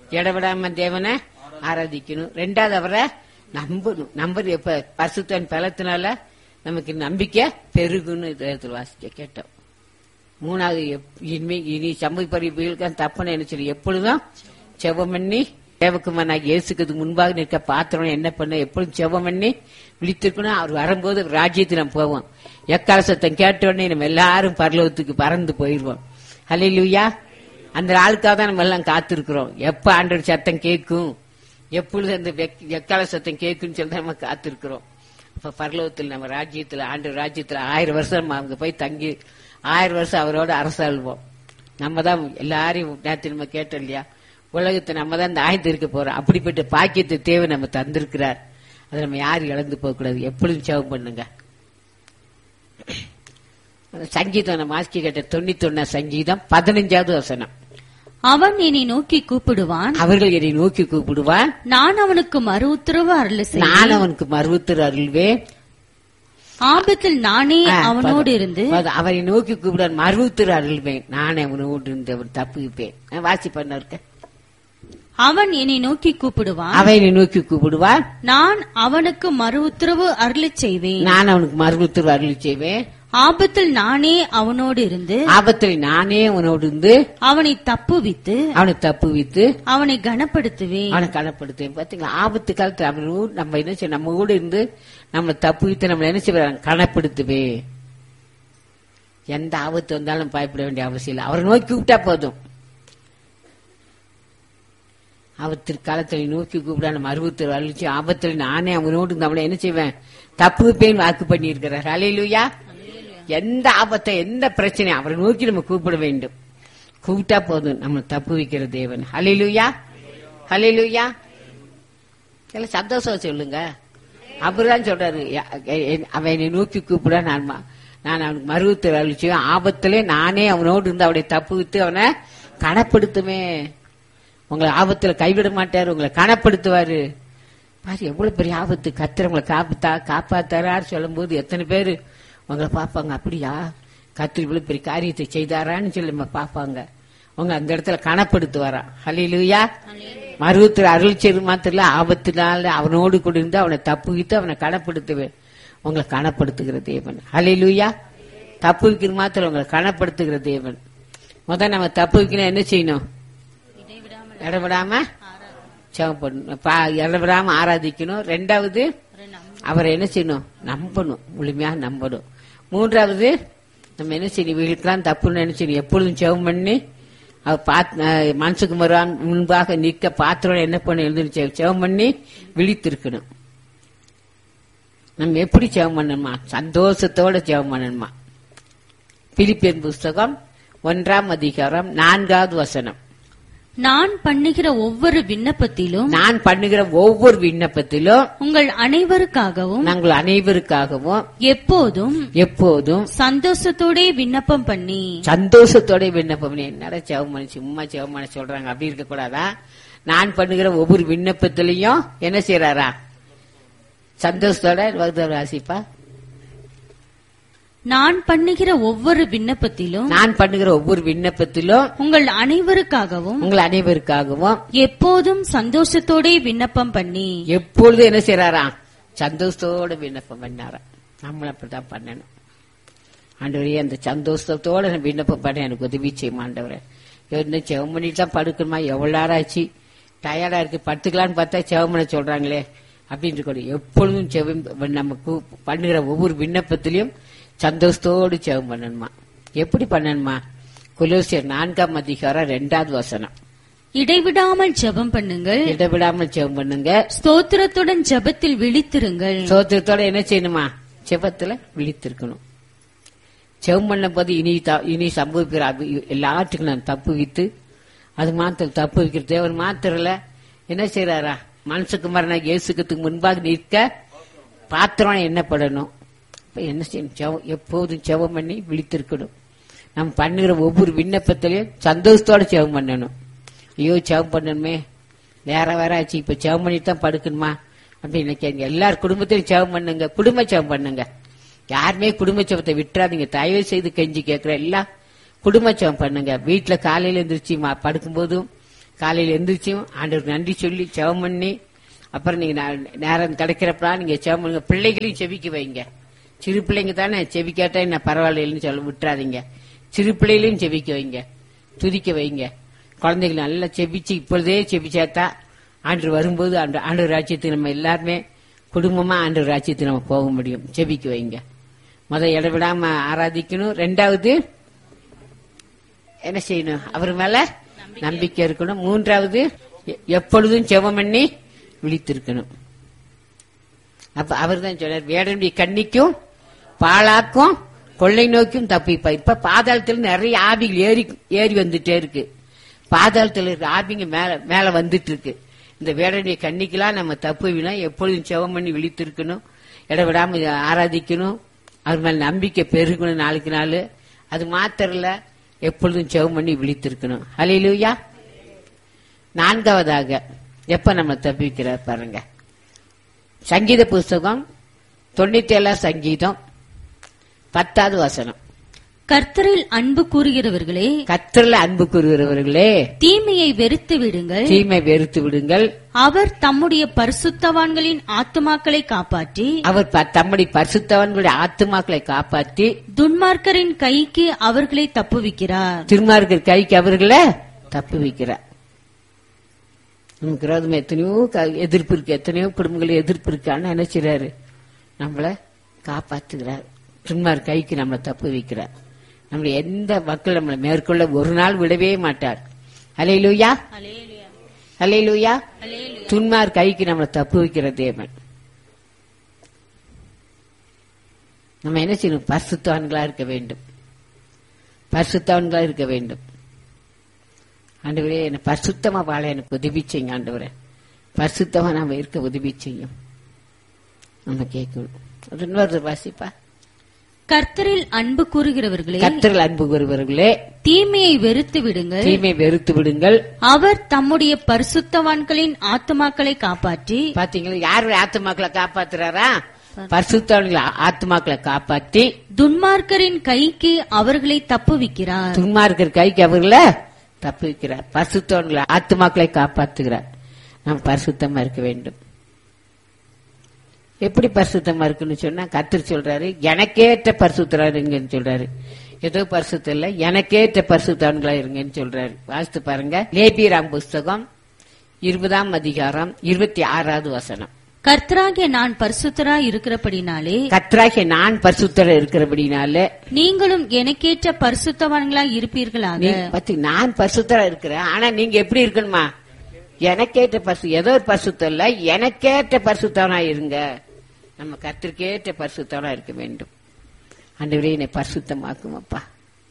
இடவிடாம தேவனை ஆராதிக்கணும் ரெண்டாவது அவரை நம்பணும் நம்பர் எப்ப பரிசுத்தன் பலத்தினால நமக்கு நம்பிக்கை பெருகுன்னு வேதத்தில் வாசிக்க கேட்டோம் மூணாவது எப்- இனிமே இனி சமூக புயலுக்கு தப்புன்னு என்ன சொல்லி எப்பொழுதும் செவம் பண்ணி தேவக்குமார் இயேசுக்கு முன்பாக நிற்க பாத்திரம் என்ன பண்ண எப்பொழுதும் செவம் பண்ணி விழித்திருக்கணும் அவர் வரும்போது ராஜ்யத்தில் நம்ம போவோம் எக்கால சத்தம் கேட்ட உடனே நம்ம எல்லாரும் பரலோகத்துக்கு பறந்து போயிடுவோம் ஹalleluya அந்த ஆளுக்காக தான் நம்ம எல்லாம் காத்திருக்கிறோம் எப்ப ஆண்டவர் சத்தம் கேட்கும் எப்பொழுது அந்த வெக்- எக்கால சத்தம் கேட்கும்னு சொல்லி தான் நம்ம காத்திருக்கிறோம் அப்ப பரலோகத்தில் நம்ம ராஜ்யத்துல ஆண்டு ராஜ்யத்துல ஆயிரம் வருஷம் நம்ம அங்க போய் தங்கி ஆயிரம் வருஷம் அவரோட அரசாள்வோம் நம்ம தான் எல்லாரையும் நேற்று நம்ம கேட்டோம் இல்லையா உலகத்தை நம்ம தான் இந்த ஆயத்து இருக்க போறோம் அப்படிப்பட்ட பாக்கியத்தை தேவை நம்ம தந்திருக்கிறார் அதை நம்ம யாரும் இழந்து போக கூடாது எப்பொழுதும் சேவம் பண்ணுங்க அந்த சங்கீதம் நம்ம ஆஸ்கி கேட்ட தொண்ணூத்தி சங்கீதம் பதினஞ்சாவது வசனம் அவன் என்னை நோக்கி கூப்பிடுவான் அவர்கள் என்னை நோக்கி கூப்பிடுவான் நான் அவனுக்கு மறு உத்தரவு அருள செய்வேன் நான் அவனுக்கு மருவத்தர் அருள்வேன் ஆபத்தில் நானே ஆ, அவனோடு பத- இருந்து பத- அவரை நோக்கி கூப்பிட மருவத்திரு அருள்வேன் நானே அவனோடு இருந்து அவர் தப்புவிப்பேன் நான் வாசி பண்ண இருக்க அவன் என்னை நோக்கி கூப்பிடுவான் அவனை நோக்கி கூப்பிடுவான் நான் அவனுக்கு மறு உத்தரவு அருளச் செய்வேன் நான் அவனுக்கு மருவத்திரு அருள் செய்வேன் ஆபத்தில் நானே அவனோடு இருந்து ஆபத்தில் நானே அவனோடு இருந்து அவனை தப்புவித்து அவனை தப்புவித்து அவனை கனப்படுத்துவேன் அவனை கனப்படுத்துவேன் பாத்தீங்களா ஆபத்து காலத்துல அவனோடு நம்ம என்ன செய்ய நம்ம கூட இருந்து நம்ம தப்புவித்து நம்மள என்ன செய்வாங்க கனப்படுத்துவே எந்த ஆபத்து வந்தாலும் பயப்பட வேண்டிய அவசியம் இல்லை அவரை நோக்கி கூப்பிட்டா போதும் ஆபத்திற்கு காலத்தில் நோக்கி கூப்பிடா நம்ம அறுபத்தி அழிச்சு ஆபத்தில் நானே அவனோடு இருந்து அவனை என்ன செய்வேன் தப்புவிப்பேன் வாக்கு பண்ணி இருக்கிறார் அலையிலுயா எந்த ஆபத்தை எந்த பிரச்சனை அவரை நோக்கி நம்ம கூப்பிட வேண்டும் கூப்பிட்டா போதும் நம்ம தப்பு வைக்கிற தேவன் ஹலிலுயா ஹலிலுயா எல்லாம் சந்தோஷம் சொல்லுங்க அவர்தான் சொல்றாரு ய- எ- அவன் என்னை நோக்கி கூப்பிட நான் ம- நான் அவனுக்கு மருவத்தில் அழிச்சுவேன் ஆபத்திலே நானே அவனோடு இருந்து அவனை தப்பு வித்து அவனை கனப்படுத்துமே உங்களை ஆபத்துல கைவிட மாட்டாரு உங்களை கனப்படுத்துவாரு பாரு எவ்வளவு பெரிய ஆபத்து கத்திர உங்களை காப்பாத்தா காப்பாத்தாரான்னு சொல்லும்போது எத்தனை பேரு உங்களை பார்ப்பாங்க அப்படியா கத்திரி இவ்வளவு பெரிய காரியத்தை செய்தாரான்னு சொல்லி நம்ம பார்ப்பாங்க உங்க அந்த இடத்துல கனப்படுத்துவாரா ஹலிலுயா மருவத்தில் அருள் செய்து மாத்திரல ஆபத்தினால அவனோடு கூட இருந்து அவனை தப்புவித்து அவனை கனப்படுத்துவேன் உங்களை கனப்படுத்துகிற தேவன் ஹலிலுயா தப்பு வைக்கிற மாத்திரம் உங்களை கனப்படுத்துகிற தேவன் முதல் நம்ம தப்பு வைக்கணும் என்ன செய்யணும் இடவிடாம ஜெபம் பண்ணணும் பா- இடவிடாம ஆராதிக்கணும் ரெண்டாவது அவரை என்ன செய்யணும் நம்பணும் முழுமையா நம்பணும் மூன்றாவது நம்ம என்ன செய்யணும் வீட்டுக்கெல்லாம் தப்புன்னு நினைச்சு எப்பொழுதும் ஜெபம் பண்ணி அவர் பாத் அஹ் மனசுக்கு மறுவான் முன்பாக நிற்க பாத்திரம் என்ன பண்ணி எழுந்து ஜெபம் பண்ணி விழித்திருக்கணும் நம்ம எப்படி ஜெபம் பண்ணணுமா சந்தோஷத்தோட ஜெபம் பண்ணணுமா பிலிப்பியன் புஸ்தகம் ஒன்றாம் அதிகாரம் நான்காவது வசனம் நான் பண்ணுகிற ஒவ்வொரு விண்ணப்பத்திலும் நான் பண்ணுகிற ஒவ்வொரு விண்ணப்பத்திலும் உங்கள் அனைவருக்காகவும் நாங்கள் அனைவருக்காகவும் எப்போதும் எப்போதும் சந்தோஷத்தோடே விண்ணப்பம் பண்ணி சந்தோஷத்தோட விண்ணப்பம் பண்ணி என்னடா செவமணி சும்மா செவமணி சொல்றாங்க அப்படி இருக்க கூடாதா நான் பண்ணுகிற ஒவ்வொரு விண்ணப்பத்திலையும் என்ன செய்யறாரா சந்தோஷத்தோட வருதவர் வாசிப்பா நான் பண்ணுகிற ஒவ்வொரு விண்ணப்பத்திலும் நான் பண்ணுகிற ஒவ்வொரு விண்ணப்பத்திலும் உங்கள் அனைவருக்காகவும் உங்கள் அனைவருக்காகவும் எப்போதும் சந்தோஷத்தோடே விண்ணப்பம் பண்ணி எப்பொழுதும் என்ன செய்யறாரா சந்தோஷத்தோட விண்ணப்பம் பண்ணாரா நம்மளும் அப்படிதான் பண்ணணும் ஆண்டவரே அந்த சந்தோஷத்தோட நான் விண்ணப்பம் பண்ண எனக்கு உதவி செய்யும் ஆண்டவரே இன்னும் செவம் பண்ணிட்டு தான் படுக்கணுமா எவ்வளவு நேரம் ஆச்சு டயர்டா இருக்கு படுத்துக்கலான்னு பார்த்தா செவம் பண்ண சொல்றாங்களே அப்படின்னு கூட எப்பொழுதும் செவம் நம்ம கூ- பண்ணுகிற ஒவ்வொரு விண்ணப்பத்திலையும் சந்தோஷத்தோடு செவம் பண்ணணுமா எப்படி பண்ணணுமா குலோசியர் நான்காம் அதிகாரம் ரெண்டாவது வசனம் இடைவிடாமல் ஜெபம் பண்ணுங்கள் இடவிடாமல் செவம் பண்ணுங்க ஸ்தோத்திரத்துடன் ஜெபத்தில் விழித்திருங்கள் சோத்திரத்தோட என்ன செய்யணுமா செபத்துல விழித்திருக்கணும் செவம் பண்ண போது இனி த- இனி சம்பவிக்கிற அபி- எல்லாத்துக்கும் நான் தப்பு வைத்து அது மாத்திரம் தப்பு வைக்கிற தேவன் மாத்திரல என்ன செய்யறாரா மனசுக்கு மரணம் இயேசுக்கத்துக்கு முன்பாக நிற்க பாத்திரம் என்ன படணும் இப்ப என்ன செய்யணும் செவம் எப்போதும் செவம் பண்ணி விழித்திருக்கணும் நம்ம பண்ணுகிற ஒவ்வொரு விண்ணப்பத்திலையும் சந்தோஷத்தோட செவம் பண்ணணும் ஐயோ செவம் பண்ணணுமே வேற வேற ஆச்சு இப்ப செவம் பண்ணிட்டு தான் படுக்கணுமா அப்படின்னு நினைக்காங்க எல்லார் குடும்பத்திலும் செவம் பண்ணுங்க குடும்ப செவம் பண்ணுங்க யாருமே குடும்ப செவத்தை விட்டுறாதீங்க தயவு செய்து கெஞ்சி கேட்கிற எல்லாம் குடும்ப செவம் பண்ணுங்க வீட்டுல காலையில எந்திரிச்சு மா- படுக்கும்போதும் காலையில எந்திரிச்சும் ஆண்டவருக்கு நன்றி சொல்லி ஜெபம் பண்ணி அப்புறம் நீங்க நே- நேரம் கிடைக்கிறப்பலாம் நீங்க ஜெபம் பண்ணுங்க பிள்ளைகளையும் செபிக்க வைங்க சிறு பிள்ளைங்க தானே செபிக்காட்டா என்ன பரவாயில்லைன்னு சொல்ல விட்டுறாதீங்க சிறு பிள்ளைகளையும் செபிக்க வைங்க துதிக்க வைங்க குழந்தைகள் நல்லா செபிச்சு இப்பொழுதே செபிச்சாத்தா ஆண்டு வரும்போது ஆண்டு ஆண்டு ராஜ்யத்துக்கு நம்ம எல்லாருமே குடும்பமா ஆண்டு ராஜ்யத்துக்கு நம்ம போக முடியும் செபிக்க வைங்க முத இடவிடாம ஆராதிக்கணும் ரெண்டாவது என்ன செய்யணும் அவர் மேல நம்பிக்கை இருக்கணும் மூன்றாவது எ- எப்பொழுதும் ஜெபம் பண்ணி விழித்திருக்கணும் அப்ப அவர் தான் சொன்னார் வேடனுடைய கண்ணிக்கும் பாழாக்கும் கொள்ளை நோக்கியும் தப்பிப்பா இப்ப பாதாளத்துல நிறைய ஆவிகள் ஏறி ஏறி வந்துட்டே இருக்கு பாதாளத்துல இருக்க ஆவிங்க மேல மேல வந்துட்டு இருக்கு இந்த வேடனுடைய கண்ணிக்கெல்லாம் நம்ம தப்புவினா எப்பொழுதும் ஜெபம் பண்ணி விழித்திருக்கணும் இடவிடாம இதை ஆராதிக்கணும் அவர் மேல நம்பிக்கை பெருகணும் நாளுக்கு நாள் அது மாத்திரம் இல்ல எப்பொழுதும் ஜெபம் பண்ணி விழித்திருக்கணும் ஹalleluya நான்காவதாக எப்ப நம்ம தப்பிக்கிறார் பாருங்க சங்கீத புஸ்தகம் தொண்ணூத்தி ஏழாம் சங்கீதம் பத்தாவது வசனம் கர்த்தரில் அன்பு கூறுகிறவர்களே கத்தர்ல அன்பு கூறுகிறவர்களே தீமையை வெறுத்து விடுங்கள் தீமை வெறுத்து விடுங்கள் அவர் தம்முடைய பரிசுத்தவான்களின் ஆத்துமாக்களை காப்பாற்றி அவர் ப- தம்முடைய பரிசுத்தவன்களுடைய ஆத்துமாக்களை காப்பாற்றி துன்மார்க்கரின் கைக்கு அவர்களை தப்புவிக்கிறார் திருமார்கர் கைக்கு அவர்களை தப்பு வைக்கிறார் நமக்கு விரோதமா எத்தனையோ க- எதிர்ப்பு இருக்கு எத்தனையோ குடும்பங்கள் எதிர்ப்பு இருக்கு ஆனா என்ன செய்றாரு நம்மள காப்பாத்துகிறார் திருமார் கைக்கு நம்மளை தப்பு வைக்கிறார் நம்மளை எந்த மக்கள் நம்மளை மேற்கொள்ள ஒரு நாள் விடவே மாட்டார் அலையிலூயா அலையிலூயா துன்மார் கைக்கு நம்மளை தப்பு வைக்கிற தேவன் நம்ம என்ன செய்யணும் பரிசுத்தவான்களா இருக்க வேண்டும் பரிசுத்தவான்களா இருக்க வேண்டும் ஆண்டவரே என்ன பரிசுத்தமா வாழ எனக்கு உதவி செய்யுங்க ஆண்டவரே பரிசுத்தமா நாம இருக்க உதவி செய்யும் நம்ம கேட்கணும் அது இன்னொரு வாசிப்பா கர்த்தரில் அன்பு கூறுகிறவர்களே கத்தர்கள் அன்பு கூறுவர்களே தீமையை வெறுத்து விடுங்கள் தீமை வெறுத்து விடுங்கள் அவர் தம்முடைய பரிசுத்தவான்களின் ஆத்துமாக்களை காப்பாற்றி பாத்தீங்களா யாருடைய ஆத்துமாக்களை காப்பாத்துறாரா பரிசுத்தவன்களை ஆத்துமாக்களை காப்பாற்றி துன்மார்க்கரின் கைக்கு அவர்களை தப்புவிக்கிறார் துன்மார்க்கர் கைக்கு அவர்களை தப்பு வைக்கிறார் பரிசுத்தவன்களை ஆத்துமாக்களை காப்பாத்துகிறார் நாம் பரிசுத்தமா இருக்க வேண்டும் எப்படி பரிசுத்தமா இருக்குன்னு சொன்னா கத்தர் சொல்றாரு எனக்கேற்ற பரிசுத்தரா இருங்கன்னு சொல்றாரு ஏதோ பரிசுத்தம் இல்ல எனக்கேற்ற பரிசுத்தவன்களா இருங்கன்னு சொல்றாரு வாசித்து பாருங்க லேபிராம் புஸ்தகம் இருபதாம் அதிகாரம் இருபத்தி ஆறாவது வசனம் கர்த்தராகிய நான் பரிசுத்தராய் இருக்கிறபடினாலே கத்ராகிய நான் பரிசுத்தர இருக்கிறபடினால நீங்களும் எனக்கேற்ற பரிசுத்தவான்களாய் இருப்பீர்களாக நீ பத்தி நான் பரிசுத்தரா இருக்கிறேன் ஆனா நீங்க எப்படி இருக்கணுமா எனக்கேற்ற பரிசு ஏதோ ஒரு பரிசுத்தம் இல்ல எனக்கேற்ற பரிசுத்தவனா இருங்க நம்ம கத்திற்கேற்ற பரிசுத்தவனா இருக்க வேண்டும் ஆண்டவரே என்னை பரிசுத்தமாக்கும் அப்பா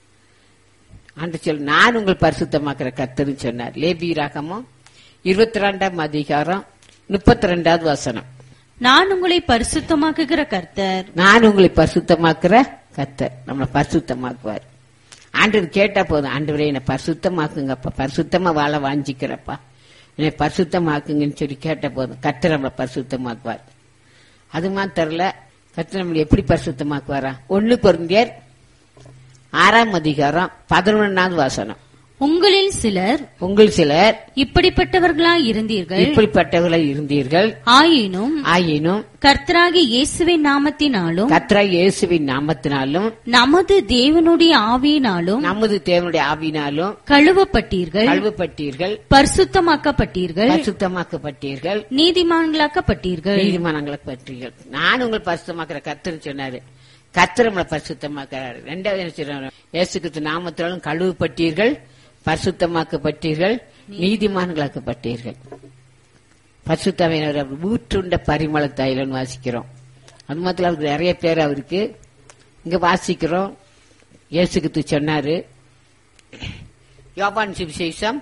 ஆண்டு சொல் நான் உங்கள் பரிசுத்தமாக்குற கர்த்தர்னு சொன்னார் லேபி ராகமும் இருபத்தி ரெண்டாம் அதிகாரம் முப்பத்தி ரெண்டாவது வசனம் நான் உங்களை பரிசுத்தமாக்குகிற கர்த்தர் நான் உங்களை பரிசுத்தமாக்குற கர்த்தர் நம்மளை பரிசுத்தமாக்குவார் ஆண்டவர் கேட்டா போதும் ஆண்டவரே என்னை பரிசுத்தமாக்குங்கப்பா பரிசுத்தமா வாழ வாஞ்சிக்கிறப்பா என்னை பரிசுத்தமாக்குங்கன்னு சொல்லி கேட்ட போதும் கர்த்தர் நம்மளை பரிசுத்தமாக்குவார் அது மாத்திரல கர்த்தர் நம்மளை எப்படி பரிசுத்தமாக்குவாரா ஒண்ணு பொருந்தியர் ஆறாம் அதிகாரம் பதினொன்னாவது வாசனம் உங்களில் சிலர் உங்கள் சிலர் இப்படிப்பட்டவர்களாய் இருந்தீர்கள் இப்படிப்பட்டவர்களாய் இருந்தீர்கள் ஆயினும் ஆயினும் கர்த்தராகிய இயேசுவின் நாமத்தினாலும் கத்ரா இயேசுவின் நாமத்தினாலும் நமது தேவனுடைய ஆவியினாலும் நமது தேவனுடைய ஆவினாலும் கழுவப்பட்டீர்கள் கழுவப்பட்டீர்கள் பரிசுத்தமாக்கப்பட்டீர்கள் பரிசுத்தமாக்கப்பட்டீர்கள் நீதிமான்களாக்கப்பட்டீர்கள் நீதிமானங்களை பற்றீர்கள் நான் உங்களை பரிசுத்தமாக்குற கர்த்தர் சொன்னாரு கர்த்தர் நம்மளை பரிசுத்தமாக்குறாரு ரெண்டாவது என்ன சொல்றாரு இயேசு கிறிஸ்து நாமத்தினாலும் கழுவப்பட்டீர்கள் பரிசுத்தமாக்கப்பட்டீர்கள் நீதிமான்களாக்கப்பட்டீர்கள் பரிசுத்தமையினர் அவர் ஊற்றுண்ட பரிமள தைலன்னு வாசிக்கிறோம் அது மாத்திரம் அவருக்கு நிறைய பேர் அவருக்கு இங்க வாசிக்கிறோம் இயேசு கிறிஸ்து சொன்னாரு யோபான் சுவிசேஷம்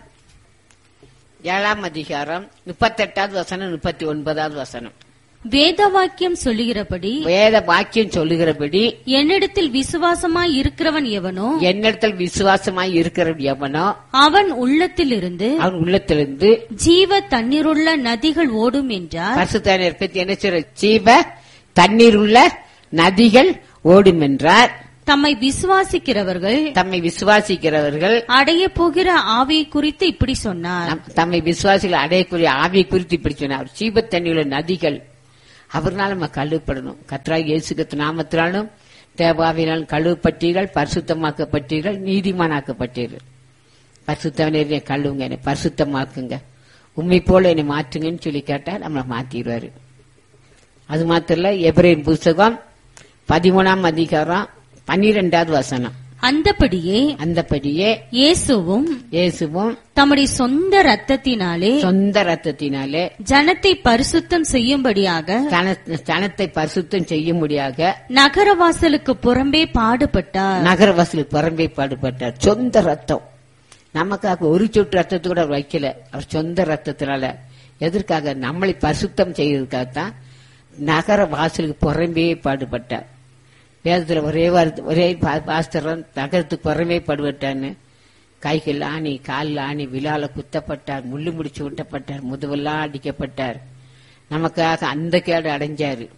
ஏழாம் அதிகாரம் முப்பத்தெட்டாவது வசனம் முப்பத்தி ஒன்பதாவது வசனம் வேத வாக்கியம் சொல்லுகிறபடி வேத வாக்கியம் சொல்லுகிறபடி என்னிடத்தில் விசுவாசமாய் இருக்கிறவன் எவனோ என்னிடத்தில் விசுவாசமாய் இருக்கிற எவனோ அவன் உள்ளத்திலிருந்து அவன் உள்ளத்திலிருந்து ஜீவ தண்ணீருள்ள நதிகள் ஓடும் என்றார் பரிசுத்தானியர் பத்தி என்ன சொல்ற ஜீவ தண்ணீர் உள்ள நதிகள் ஓடும் என்றார் தம்மை விசுவாசிக்கிறவர்கள் தம்மை விசுவாசிக்கிறவர்கள் அடைய போகிற ஆவியை குறித்து இப்படி சொன்னார் நம்- தம்மை விசுவாசிகள் அடையக்கூடிய ஆவியை குறித்து இப்படி சொன்னார் சீபத் தண்ணியுள்ள நதிகள் அவர்னால நம்ம கழுவப்படணும் கத்ராய் இயேசுகத்து நாமத்தினாலும் தேவாவினால் கழுவப்பட்டீர்கள் பரிசுத்தமாக்கப்பட்டீர்கள் நீதிமானாக்கப்பட்டீர்கள் பரிசுத்தவனே என்னை கழுவுங்க என்னை பரிசுத்தமாக்குங்க உண்மை போல என்னை மாற்றுங்கன்னு சொல்லி கேட்டா நம்மளை மாத்திடுவாரு அது மாத்திரம் இல்ல எபிரேன் புஸ்தகம் பதிமூணாம் அதிகாரம் பன்னிரெண்டாவது வசனம் அந்தபடியே அந்தபடியே இயேசுவும் இயேசுவும் தம்முடைய சொந்த ரத்தத்தினாலே சொந்த ரத்தத்தினாலே ஜனத்தை பரிசுத்தம் செய்யும்படியாக தன- தனத்தை பரிசுத்தம் செய்யும்படியாக நகரவாசலுக்கு புறம்பே பாடுபட்டார் நகரவாசியில் புறம்பே பாடுபட்டார் சொந்த ரத்தம் நமக்காக ஒரு சொட்டு ரத்தத்தை கூட அவர் வைக்கல அவர் சொந்த ரத்தத்தினால எதற்காக நம்மளை பரிசுத்தம் செய்யறதுக்காகத்தான் நகர வாசலுக்கு புறம்பே பாடுபட்டார் வேதத்துல ஒரே வார்த்தை ஒரே பா- பாஸ்தரம் நகரத்துக்கு புறம்பே பாடுபட்டான்னு கைகள் ஆணி காலில் ஆணி விழால குத்தப்பட்டார் முள்ளு முடிச்சு விட்டப்பட்டார் முதுவெல்லாம் அடிக்கப்பட்டார் நமக்காக அந்த கேடு அடைஞ்சாரு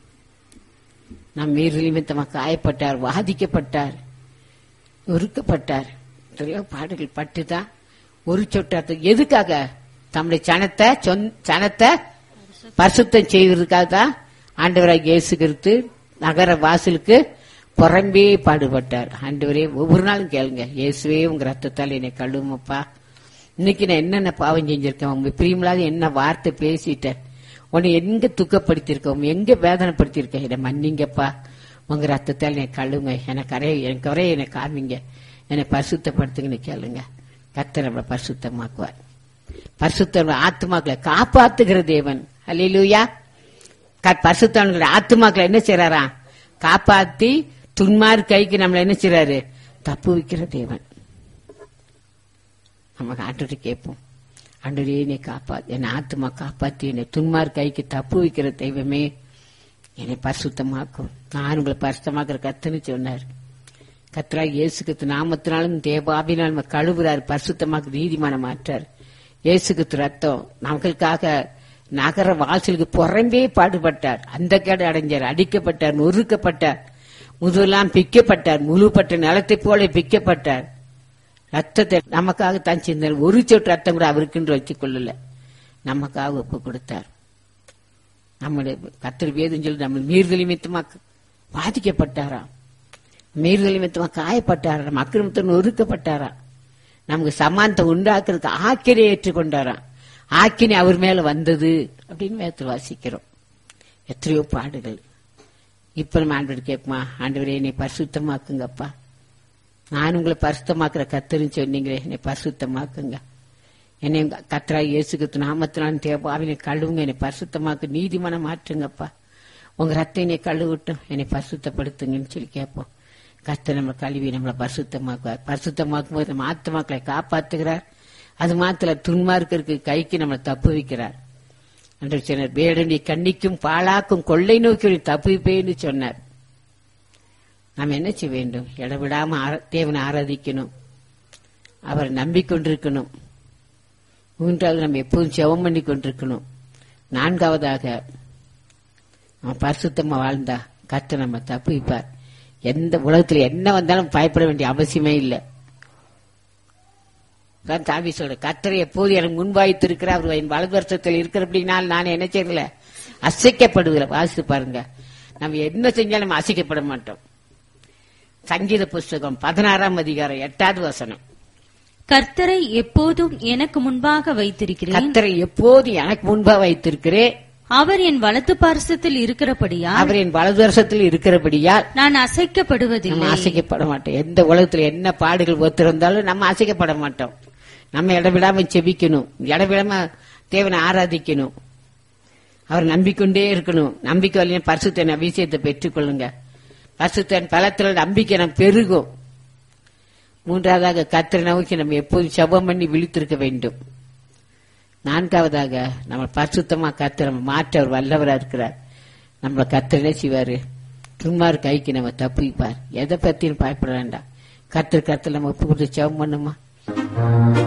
நம் மீறி நிமித்தமாக காயப்பட்டார் வாதிக்கப்பட்டார் ஒருக்கப்பட்டார் எத்தனையோ பாடுகள் பட்டுதான் ஒரு சொட்டாத்த எதுக்காக தம்முடைய சனத்தை சொந்த- சனத்தை பரிசுத்தம் செய்வதற்காக தான் ஆண்டவராக இயேசு கிறிஸ்து நகர வாசலுக்கு புறம்பே பாடுபட்டார் ஆண்டவரே ஒவ்வொரு நாளும் கேளுங்க இயேசுவே உங்க ரத்தத்தால் என்னை கழுவுமப்பா இன்னைக்கு நான் என்னென்ன பாவம் செஞ்சிருக்கேன் உங்க பிரியமில்லாத என்ன வார்த்தை பேசிட்டேன் உன்னை எங்க துக்கப்படுத்திருக்கேன் உன்னை எங்க வேதனைப்படுத்திருக்கேன் என்னை மன்னிங்கப்பா உங்க ரத்தத்தால் என்னை கழுவுங்க எனக்கு அறைய எனக்கு வரைய என்னை காமிங்க என்னை பரிசுத்தப்படுத்துங்கன்னு கேளுங்க கர்த்தர் நம்மளை பரிசுத்தமாக்குவார் பரிசுத்த ஆத்மாக்களை காப்பாத்துகிற தேவன் அல்லேலூயா க- பரிசுத்தவன்களை ஆத்மாக்களை என்ன செய்யறாரா காப்பாத்தி துன்மார் கைக்கு நம்மள என்ன செய்றாரு தப்பு வைக்கிற தேவன் நம்ம ஆண்டு கேட்போம் ஆண்டவரே என்னை காப்பாத்து என்னை ஆத்மா காப்பாத்தி என்னை துன்மார் கைக்கு தப்பு வைக்கிற தெய்வமே என்னை பரிசுத்தமாக்கும் நான் உங்களை பரிசுத்தமாக்குற கத்துன்னு சொன்னார் கத்ரா இயேசுக்கு நாமத்தினாலும் தேவாபினால் நம்ம கழுவுறார் பரிசுத்தமாக்கு நீதிமான மாற்றார் இயேசுக்கு ரத்தம் நமங்களுக்காக நகர வாசலுக்கு புறம்பே பாடுபட்டார் அந்த கேடு அடைஞ்சார் அடிக்கப்பட்டார் நொறுக்கப்பட்டார் முதுவெல்லாம் பிக்கப்பட்டார் முழுப்பட்ட நிலத்தை போல பிக்கப்பட்டார் ரத்தத்தை நமக்காக தான் சிந்தார் ஒரு சொட்டு ரத்தம் கூட அவருக்குன்னு வச்சுக் கொள்ளல நமக்காக ஒப்பு கொடுத்தார் நம்முடைய கத்தர் வேதம் சொல்லி நம்ம மீறுதல் நிமித்தமா பாதிக்கப்பட்டாராம் மீறுதல் நிமித்தமா காயப்பட்டாராம் அக்கிரமத்தை நொறுக்கப்பட்டாராம் நமக்கு சமானத்தை உண்டாக்குறதுக்கு ஆக்கினை ஏற்றுக்கொண்டாராம் ஆக்கினை அவர் மேல வந்தது அப்படின்னு வேதத்தில் வாசிக்கிறோம் எத்தனையோ பாடுகள் இப்ப நம்ம ஆண்டவர் கேட்குமா ஆண்டவரே என்னை பரிசுத்தமாக்குங்கப்பா நான் உங்களை பரிசுத்தமாக்குற கத்தருன்னு சொன்னீங்களே என்னை பரிசுத்தமாக்குங்க என்னை கத்ரா இயேசுக்கு நாமத்தினாலும் தேவாவினை கழுவுங்க என்னை பரிசுத்தமாக்கு நீதிமனம் மாற்றுங்கப்பா உங்க ரத்தம் என்னை கழுவட்டும் என்னை பரிசுத்தப்படுத்துங்கன்னு சொல்லி கேட்போம் கத்த நம்ம கழுவி நம்மளை பரிசுத்தமாக்குவார் பரிசுத்தமாக்கும் போது நம்ம ஆத்மாக்களை காப்பாத்துகிறார் அது மாத்திர துன்மார்க்கருக்கு கைக்கு நம்மளை தப்பு வைக்கிறார் அன்று சொன்னார் வேடனி கண்ணிக்கும் பாழாக்கும் கொள்ளை நோக்கி தப்புவிப்பேன்னு சொன்னார் நாம் என்ன செய்ய வேண்டும் இடவிடாம ஆர- தேவனை ஆராதிக்கணும் அவரை நம்பிக்கொண்டிருக்கணும் மூன்றாவது நம்ம எப்போதும் செவம் பண்ணி கொண்டிருக்கணும் நான்காவதாக நம்ம பரிசுத்தமா வாழ்ந்தா கர்த்தர் நம்ம தப்புவிப்பார் எந்த உலகத்துல என்ன வந்தாலும் பயப்பட வேண்டிய அவசியமே இல்லை தான் தாவி சொல்ற கத்தரை எப்போது எனக்கு முன்வாய்த்திருக்கிற அவர் என் வலதுவர்ஷத்தில் இருக்கிறபடினால் நான் என்ன செய்யல அசைக்கப்படுகிற வாசித்து பாருங்க நம்ம என்ன செஞ்சாலும் நம்ம அசைக்கப்பட மாட்டோம் சங்கீத புஸ்தகம் பதினாறாம் அதிகாரம் எட்டாவது வசனம் கர்த்தரை எப்போதும் எனக்கு முன்பாக வைத்திருக்கிறேன் கத்தரை எப்போது எனக்கு முன்பா வைத்திருக்கிறேன் அவர் என் வலது பார்சத்தில் இருக்கிறபடியா அவர் என் வலதுவர்ஷத்தில் இருக்கிறபடியால் நான் அசைக்கப்படுவதில்லை நம்ம அசைக்கப்பட மாட்டோம் எந்த உலகத்துல என்ன பாடுகள் ஒத்திருந்தாலும் நம்ம அசைக்கப்பட மாட்டோம் நம்ம இடவிடாம செபிக்கணும் இடவிடாம தேவனை ஆராதிக்கணும் அவர் நம்பிக்கொண்டே இருக்கணும் நம்பிக்கை வழியா பரிசுத்தன் அபிஷேகத்தை பெற்றுக்கொள்ளுங்க பரிசுத்தன் பலத்தில் நம்பிக்கை நம்ம பெருகும் மூன்றாவதாக கத்திர நோக்கி நம்ம எப்போதும் செபம் பண்ணி விழித்திருக்க வேண்டும் நான்காவதாக நம்ம பரிசுத்தமா கத்திர நம்ம மாற்ற அவர் வல்லவரா இருக்கிறார் நம்ம கத்திரனே செய்வாரு துன்மார் கைக்கு நம்ம தப்பிப்பார் எதை பத்தியும் பயப்பட வேண்டாம் கத்திர கத்திர நம்ம ஒப்பு கொடுத்து செபம் பண்ணுமா